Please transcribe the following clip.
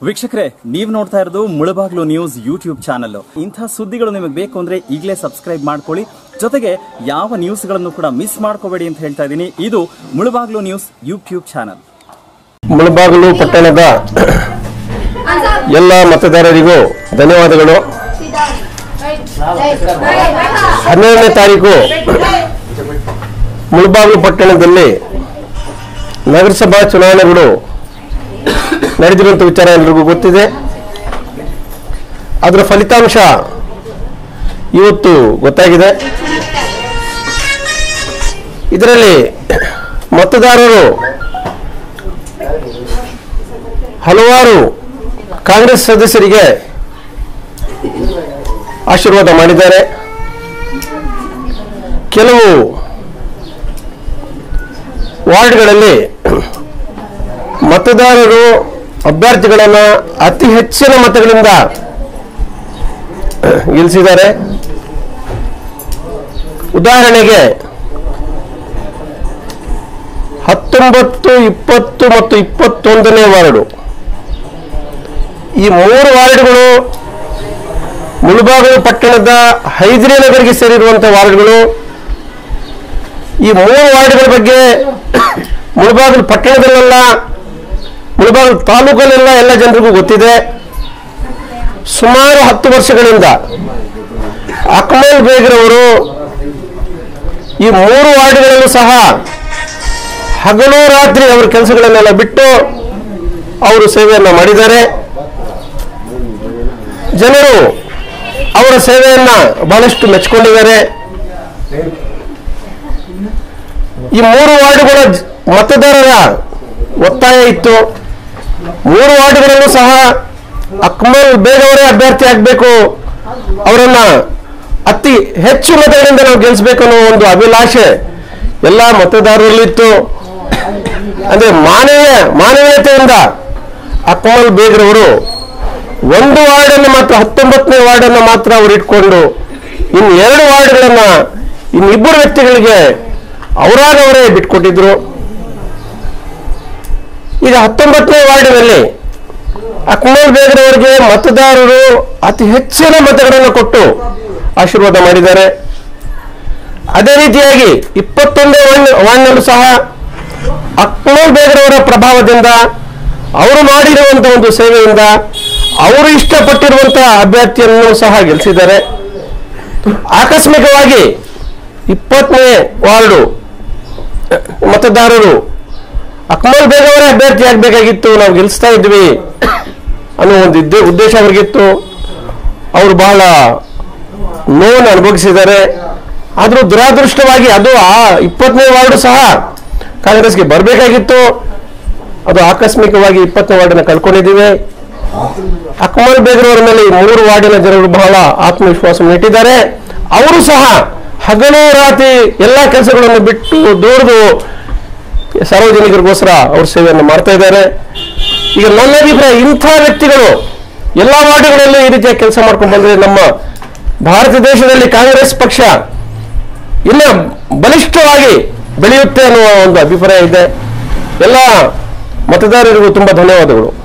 ವೀಕ್ಷಕರೇ ನೀವು ನೋಡ್ತಾ ಇರೋದು ಮುಳಬಾಗ್ಲು ನ್ಯೂಸ್ ಯೂಟ್ಯೂಬ್ ಚಾನಲ್ ಇಂಥ ಸುದ್ದಿಗಳು ನಿಮಗೆ ಬೇಕು ಅಂದ್ರೆ ಈಗಲೇ ಸಬ್ಸ್ಕ್ರೈಬ್ ಮಾಡ್ಕೊಳ್ಳಿ ಜೊತೆಗೆ ಯಾವ ನ್ಯೂಸ್ಗಳನ್ನು ಕೂಡ ಮಿಸ್ ಮಾಡ್ಕೋಬೇಡಿ ಅಂತ ಹೇಳ್ತಾ ಇದ್ದೀನಿ ಇದು Mulbagal news YouTube channel Mulbagal ಪಟ್ಟಣದ ಎಲ್ಲ ಮತದಾರರಿಗೂ ಧನ್ಯವಾದಗಳು ಹನ್ನೆರಡನೇ ತಾರೀಕು ಮುಳಬಾಗಿಲು ಪಟ್ಟಣದಲ್ಲಿ ನಗರಸಭಾ ಚುನಾವಣೆಗಳು ನಡೆದಿರುವಂಥ ವಿಚಾರ ಎಲ್ರಿಗೂ ಗೊತ್ತಿದೆ ಅದರ ಫಲಿತಾಂಶ ಇವತ್ತು ಗೊತ್ತಾಗಿದೆ ಇದರಲ್ಲಿ ಮತದಾರರು ಹಲವಾರು ಕಾಂಗ್ರೆಸ್ ಸದಸ್ಯರಿಗೆ ಆಶೀರ್ವಾದ ಮಾಡಿದ್ದಾರೆ ಕೆಲವು ವಾರ್ಡ್ಗಳಲ್ಲಿ ಮತದಾರರು ಅಭ್ಯರ್ಥಿಗಳನ್ನು ಅತಿ ಹೆಚ್ಚಿನ ಮತಗಳಿಂದ ಗೆಲ್ಲಿಸಿದ್ದಾರೆ ಉದಾಹರಣೆಗೆ ಹತ್ತೊಂಬತ್ತು ಇಪ್ಪತ್ತು ಮತ್ತು ಇಪ್ಪತ್ತೊಂದನೇ ವಾರ್ಡು ಈ ಮೂರು ವಾರ್ಡ್ಗಳು ಮುಳಬಾಗಿಲು ಪಟ್ಟಣದ ಹೈದರಿ ನಗರಿಗೆ ಸೇರಿರುವಂತಹ ವಾರ್ಡ್ಗಳು ಈ ಮೂರು ವಾರ್ಡ್ಗಳ ಬಗ್ಗೆ ಮುಳಬಾಗಿಲು ಪಟ್ಟಣದಲ್ಲೆಲ್ಲ ಮುಳಬಾಗಿಲು ತಾಲೂಕಲ್ಲೆಲ್ಲ ಎಲ್ಲ ಜನರಿಗೂ ಗೊತ್ತಿದೆ ಸುಮಾರು ಹತ್ತು ವರ್ಷಗಳಿಂದ ಅಕ್ಮಲ್ ಬೇಗ್ರವರು ಈ ಮೂರು ವಾರ್ಡ್ಗಳಲ್ಲೂ ಸಹ ಹಗಲು ರಾತ್ರಿ ಅವರ ಕೆಲಸಗಳನ್ನೆಲ್ಲ ಬಿಟ್ಟು ಅವರು ಸೇವೆಯನ್ನು ಮಾಡಿದ್ದಾರೆ ಜನರು ಅವರ ಸೇವೆಯನ್ನ ಬಹಳಷ್ಟು ಮೆಚ್ಚಿಕೊಂಡಿದ್ದಾರೆ ಈ ಮೂರು ವಾರ್ಡುಗಳ ಜ- ಮತದಾರರ ಒತ್ತಾಯ ಇತ್ತು ಮೂರು ವಾರ್ಡುಗಳಲ್ಲೂ ಸಹ ಅಕ್ಮಲ್ ಬೇಗ್ ಅವರೇ ಅಭ್ಯರ್ಥಿ ಆಗಬೇಕು ಅವರನ್ನ ಅತಿ ಹೆಚ್ಚು ಮತಗಳಿಂದ ನಾವು ಗೆಲ್ಲಿಸಬೇಕು ಅನ್ನೋ ಒಂದು ಅಭಿಲಾಷೆ ಎಲ್ಲ ಮತದಾರರಲ್ಲಿತ್ತು ಅಂದ್ರೆ ಮಾನವೀಯ ಮಾನವೀಯತೆಯಿಂದ ಅಕ್ಮಲ್ ಬೇಗ್ರವರು ಒಂದು ವಾರ್ಡನ್ನು ಮಾತ್ರ ಹತ್ತೊಂಬತ್ತನೇ ವಾರ್ಡನ್ನು ಮಾತ್ರ ಅವರು ಇಟ್ಕೊಂಡು ಇನ್ನು ಎರಡು ವಾರ್ಡ್ಗಳನ್ನ ಇನ್ನಿಬ್ಬರು ವ್ಯಕ್ತಿಗಳಿಗೆ ಅವರಾಗ ಅವರೇ ಬಿಟ್ಕೊಟ್ಟಿದ್ರು ಈಗ ಹತ್ತೊಂಬತ್ತನೇ ವಾರ್ಡಿನಲ್ಲಿ ಅಕ್ಮಲ್ ಬೇಗ್ರವರಿಗೆ ಮತದಾರರು ಅತಿ ಹೆಚ್ಚಿನ ಮತಗಳನ್ನು ಕೊಟ್ಟು ಆಶೀರ್ವಾದ ಮಾಡಿದ್ದಾರೆ ಅದೇ ರೀತಿಯಾಗಿ ಇಪ್ಪತ್ತೊಂದನೇ ವಾರ್ಡ್ ವಾರ್ಡ್ನಲ್ಲೂ ಸಹ ಅಕ್ಮಲ್ ಬೇಗ್ರವರ ಪ್ರಭಾವದಿಂದ ಅವರು ಮಾಡಿರುವಂತಹ ಒಂದು ಸೇವೆಯಿಂದ ಅವರು ಇಷ್ಟಪಟ್ಟಿರುವಂತಹ ಅಭ್ಯರ್ಥಿಯನ್ನು ಸಹ ಗೆಲ್ಲಿಸಿದ್ದಾರೆ ಆಕಸ್ಮಿಕವಾಗಿ ಇಪ್ಪತ್ತನೇ ವಾರ್ಡು ಮತದಾರರು ಅಕ್ಮಲ್ ಬೇಗ್ ಅವರೇ ಅಭ್ಯರ್ಥಿ ಆಗಬೇಕಾಗಿತ್ತು ನಾವು ಗೆಲ್ಲಿಸ್ತಾ ಇದ್ವಿ ಅನ್ನೋ ಒಂದು ಇದ್ದೇ ಉದ್ದೇಶ ಅವ್ರಿಗಿತ್ತು ಅವರು ಬಹಳ ನೋವನ್ನು ಅನುಭವಿಸಿದ್ದಾರೆ ಆದರೂ ದುರಾದೃಷ್ಟವಾಗಿ ಅದು ಆ ಇಪ್ಪತ್ತನೇ ವಾರ್ಡು ಸಹ ಕಾಂಗ್ರೆಸ್ಗೆ ಬರಬೇಕಾಗಿತ್ತು ಅದು ಆಕಸ್ಮಿಕವಾಗಿ ಇಪ್ಪತ್ತನೇ ವಾರ್ಡನ್ನು ಕಳ್ಕೊಂಡಿದ್ದೀವಿ ಅಕ್ಮಲ್ ಬೇಗ್ರವರ ಮೇಲೆ ಈ ಮೂರು ವಾರ್ಡಿನ ಜನರು ಬಹಳ ಆತ್ಮವಿಶ್ವಾಸವನ್ನು ಇಟ್ಟಿದ್ದಾರೆ ಅವರು ಸಹ ಹಗಲು ರಾತ್ರಿ ಎಲ್ಲ ಕೆಲಸಗಳನ್ನು ಬಿಟ್ಟು ದುಡಿದು ಸಾರ್ವಜನಿಕರಿಗೋಸ್ಕರ ಅವ್ರ ಸೇವೆಯನ್ನು ಮಾಡ್ತಾ ಇದ್ದಾರೆ ಈಗ ನನ್ನ ಅಭಿಪ್ರಾಯ ಇಂಥ ವ್ಯಕ್ತಿಗಳು ಎಲ್ಲ ವಾರ್ಡುಗಳಲ್ಲೂ ಈ ರೀತಿಯ ಕೆಲಸ ಮಾಡ್ಕೊಂಡು ಬಂದ್ರೆ ನಮ್ಮ ಭಾರತ ದೇಶದಲ್ಲಿ ಕಾಂಗ್ರೆಸ್ ಪಕ್ಷ ಇನ್ನ ಬಲಿಷ್ಠವಾಗಿ ಬೆಳೆಯುತ್ತೆ ಅನ್ನುವ ಒಂದು ಅಭಿಪ್ರಾಯ ಇದೆ ಎಲ್ಲ ಮತದಾರರಿಗೂ ತುಂಬಾ ಧನ್ಯವಾದಗಳು